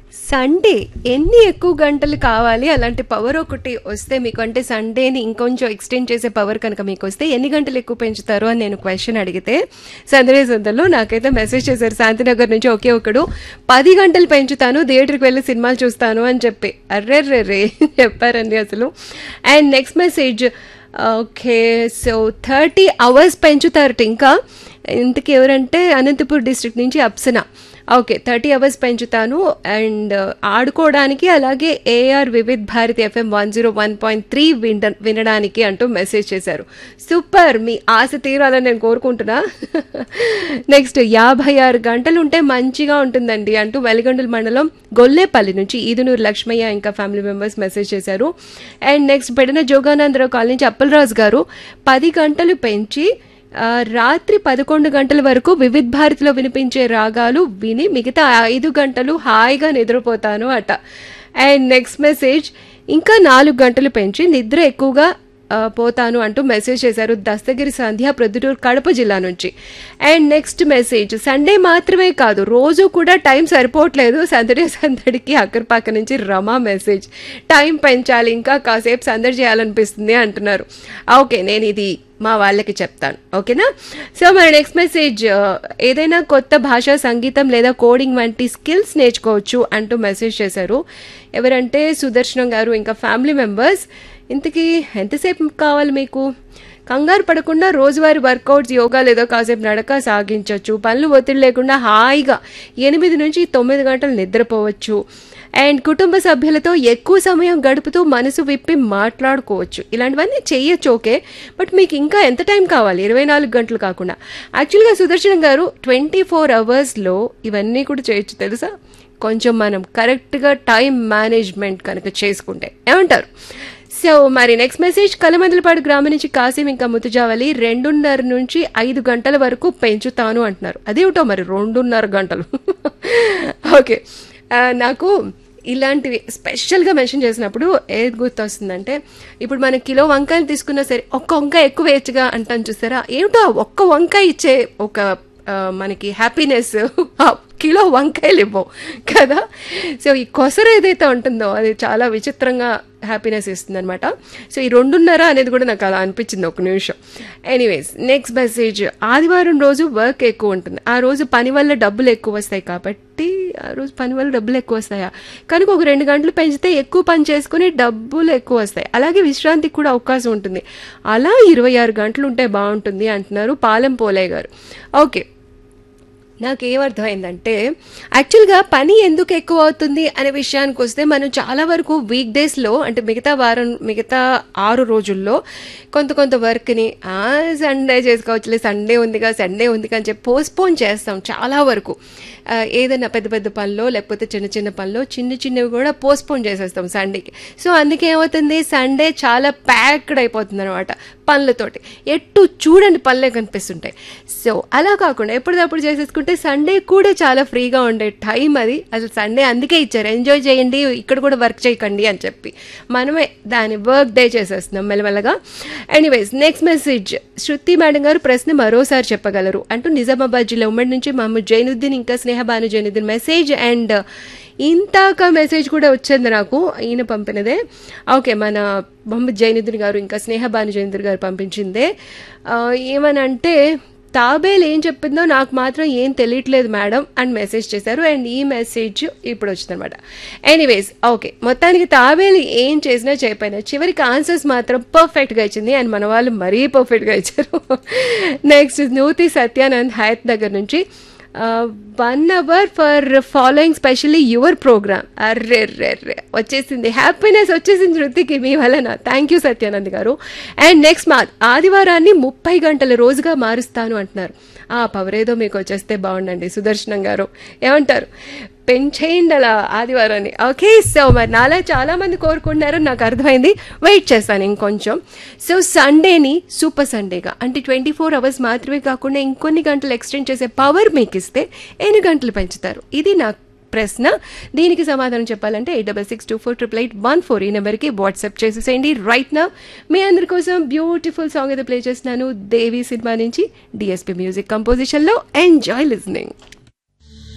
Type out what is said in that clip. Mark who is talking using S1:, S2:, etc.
S1: Sunday ఎన్ని ఎక్కువ గంటలు కావాలి అలాంటి పవర్ ఒకటి వస్తే మీకు అంటే సండేని ఇంకొంచెం ఎక్స్టెండ్ చేసే పవర్ కనుక మీకు వస్తే ఎన్ని గంటలు ఎక్కువ పెంచుతారు అని నేను క్వశ్చన్ అడిగితే సందడే సందర్లో నాకైతే మెసేజ్ చేశారు శాంతినగర్ నుంచి ఒకే ఒకడు పది గంటలు పెంచుతాను థియేటర్కి వెళ్ళి సినిమాలు చూస్తాను అని చెప్పి అర్రెర్రే రే చెప్పారండి అసలు and next message okay so thirty hours పెంచుతారట ఇంకా ఇంతకు ఎవరంటే అనంతపూర్ డిస్ట్రిక్ట్ నుంచి అప్సన ఓకే థర్టీ అవర్స్ పెంచుతాను అండ్ ఆడుకోవడానికి అలాగే AIR Vividh Bharati FM one zero one point three విన వినడానికి అంటూ మెసేజ్ చేశారు సూపర్ మీ ఆశ తీరాలని నేను కోరుకుంటున్నా నెక్స్ట్ యాభై ఆరు గంటలు ఉంటే మంచిగా ఉంటుందండి అంటూ వెలిగొండల మండలం గొల్లేపల్లి నుంచి ఈదునూరు లక్ష్మయ్య ఇంకా ఫ్యామిలీ మెంబర్స్ మెసేజ్ చేశారు అండ్ నెక్స్ట్ పెట్టిన జోగానందరావు కాలనీ నుంచి అప్పలరాజు గారు పది గంటలు పెంచి ఆ, రాత్రి పదకొండు గంటల వరకు వివిధ్ భారతిలో వినిపించే రాగాలు విని మిగతా ఐదు గంటలు హాయిగా నిద్రపోతాను అట అండ్ నెక్స్ట్ మెసేజ్ ఇంకా నాలుగు గంటలు పెంచి నిద్ర ఎక్కువగా ఆ, పోతాను అంటూ మెసేజ్ చేశారు దస్తగిరి సంధ్య ప్రొద్దుటూరు కడప జిల్లా నుంచి అండ్ నెక్స్ట్ మెసేజ్ సండే మాత్రమే కాదు రోజు కూడా టైం సరిపోవట్లేదు సందడి సందడికి అక్కరపాక నుంచి రమా మెసేజ్ టైం పెంచాలి ఇంకా కాసేపు సందడి చేయాలనిపిస్తుంది అంటున్నారు ఓకే నేను ఇది మా వాళ్ళకి చెప్తాను ఓకేనా సో మరి నెక్స్ట్ మెసేజ్ ఏదైనా కొత్త భాష సంగీతం లేదా కోడింగ్ వంటి స్కిల్స్ నేర్చుకోవచ్చు అంటూ మెసేజ్ చేశారు ఎవరంటే సుదర్శనం గారు ఇంకా ఫ్యామిలీ మెంబర్స్ ఇంతకీ ఎంతసేపు కావాలి మీకు కంగారు పడకుండా రోజువారీ వర్కౌట్స్ యోగా లేదా కాసేపు నడక సాగించవచ్చు పనులు ఒత్తిడి లేకుండా హాయిగా ఎనిమిది నుంచి తొమ్మిది గంటలు నిద్రపోవచ్చు అండ్ కుటుంబ సభ్యులతో ఎక్కువ సమయం గడుపుతూ మనసు విప్పి మాట్లాడుకోవచ్చు ఇలాంటివన్నీ చెయ్యొచ్చు ఓకే బట్ మీకు ఇంకా ఎంత టైం కావాలి ఇరవై నాలుగు గంటలు కాకుండా యాక్చువల్గా సుదర్శన్ గారు ట్వంటీ ఫోర్ అవర్స్లో ఇవన్నీ కూడా చేయొచ్చు తెలుసా కొంచెం మనం కరెక్ట్గా టైం మేనేజ్మెంట్ కనుక చేసుకుంటే ఏమంటారు సో మరి నెక్స్ట్ మెసేజ్ కలమందలపాడు గ్రామం నుంచి కాసిం ఇంకా ముతుజావలి రెండున్నర నుంచి ఐదు గంటల వరకు పెంచుతాను అంటున్నారు అదేమిటో మరి రెండున్నర గంటలు ఓకే ఆ, నాకు ఇలాంటివి స్పెషల్గా మెన్షన్ చేసినప్పుడు ఏది గుర్తొస్తుందంటే ఇప్పుడు మనం కిలో వంకాయలు తీసుకున్నా సరే ఒక్క వంకాయ ఎక్కువ వేయచ్చుగా అంటాను చూసారా ఏమిటో ఆ ఒక్క వంకాయ ఇచ్చే ఒక ఆ, మనకి హ్యాపీనెస్ కిలో వంకాయలు ఇవ్వవు కదా సో ఈ కొసరు ఏదైతే ఉంటుందో అది చాలా విచిత్రంగా హ్యాపీనెస్ ఇస్తుంది అనమాట సో ఈ రెండున్నర అనేది కూడా నాకు అలా అనిపించింది ఒక నిమిషం ఎనీవేస్ నెక్స్ట్ మెసేజ్ ఆదివారం రోజు వర్క్ ఎక్కువ ఉంటుంది ఆ రోజు పని వల్ల డబ్బులు ఎక్కువ వస్తాయి కాబట్టి ఆ రోజు పని వల్ల డబ్బులు ఎక్కువ వస్తాయా కనుక ఒక రెండు గంటలు పెంచితే ఎక్కువ పని చేసుకుని డబ్బులు ఎక్కువ వస్తాయి అలాగే విశ్రాంతికి కూడా అవకాశం ఉంటుంది అలా ఇరవై ఆరు గంటలు ఉంటే బాగుంటుంది అంటున్నారు పాలెం పోలయ్య గారు ఓకే నాకేమర్థమైందంటే యాక్చువల్గా పని ఎందుకు ఎక్కువ అవుతుంది అనే విషయానికి వస్తే మనం చాలా వరకు వీక్ డేస్లో అంటే మిగతా వారం మిగతా ఆరు రోజుల్లో కొంత కొంత వర్క్ని సండే చేసుకోవచ్చులే సండే ఉందిగా సండే ఉందిగా అని చెప్పి పోస్ట్పోన్ చేస్తాం చాలా వరకు ఆ, ఏదైనా పెద్ద పెద్ద పనిలో లేకపోతే చిన్న చిన్న పనిలో చిన్న చిన్నవి కూడా పోస్ట్పోన్ చేసేస్తాం సండేకి సో అందుకే ఏమవుతుంది సండే చాలా ప్యాక్డ్ అయిపోతుంది అనమాట పనులతోటి ఎటు చూడండి పనులే కనిపిస్తుంటాయి సో అలా కాకుండా ఎప్పటికప్పుడు చేసేసుకుంటే సండే కూడా చాలా ఫ్రీగా ఉండే టైం అది అసలు సండే అందుకే ఇచ్చారు ఎంజాయ్ చేయండి ఇక్కడ కూడా వర్క్ చేయకండి అని చెప్పి మనమే దాని వర్క్ డే చేసేస్తున్నాం మెల్లమెల్లగా anyways next message Shruti madam garu ప్రశ్న మరోసారి చెప్పగలరు అంటూ నిజామాబాద్ జిల్లా ఉమ్మడి నుంచి మహమ్మద్ జైనుద్దీన్ ఇంకా స్నేహబాను జైనుద్దీన్ మెసేజ్ అండ్ ఇంతాక మెసేజ్ కూడా వచ్చింది నాకు ఈయన పంపినదే ఓకే మన మొహమ్మద్ జైనుద్దీన్ గారు ఇంకా స్నేహబాను జైనుద్దీన్ గారు పంపించిందే ఆ, ఏమనంటే తాబేలు ఏం చెప్పిందో నాకు మాత్రం ఏం తెలియట్లేదు మేడం అని మెసేజ్ చేశారు అండ్ ఈ మెసేజ్ ఇప్పుడు వచ్చిందనమాట ఎనీవేస్ ఓకే మొత్తానికి తాబేలు ఏం చేసినా చేయపోయినా చివరికి ఆన్సర్స్ మాత్రం పర్ఫెక్ట్గా ఇచ్చింది అండ్ మన వాళ్ళు మరీ పర్ఫెక్ట్గా ఇచ్చారు నెక్స్ట్ నూతి సత్యానంద్ హయత్ దగ్గర నుంచి one hour for following specially your program అర్రే రే వచ్చేసింది హ్యాపీనెస్ వచ్చేసింది శృతికి మీ వలన థ్యాంక్ యూ సత్యానంద్ గారు అండ్ నెక్స్ట్ మా ఆదివారాన్ని ముప్పై గంటల రోజుగా మారుస్తాను అంటున్నారు ఆ పవర్ ఏదో మీకు వచ్చేస్తే బాగుండండి సుదర్శనం గారు ఏమంటారు పెంచేయండి అలా ఆదివారాన్ని ఓకే సో మరి నాలా చాలా మంది కోరుకుంటున్నారని నాకు అర్థమైంది వెయిట్ చేస్తాను ఇంకొంచెం సో సండేని సూపర్ సండేగా అంటే ట్వంటీ ఫోర్ అవర్స్ మాత్రమే కాకుండా ఇంకొన్ని గంటలు ఎక్స్టెండ్ చేసే పవర్ మీకు ఇస్తే ఎన్ని గంటలు పెంచుతారు ఇది నా ప్రశ్న దీనికి సమాధానం చెప్పాలంటే eight double six two four triple eight one four ఈ నెంబర్కి వాట్సాప్ చేసేసేయండి రైట్ నా మీ అందరి కోసం బ్యూటిఫుల్ సాంగ్ అయితే ప్లే చేస్తున్నాను దేవి సినిమా నుంచి డిఎస్పి మ్యూజిక్ కంపోజిషన్లో ఎంజాయ్ లిజనింగ్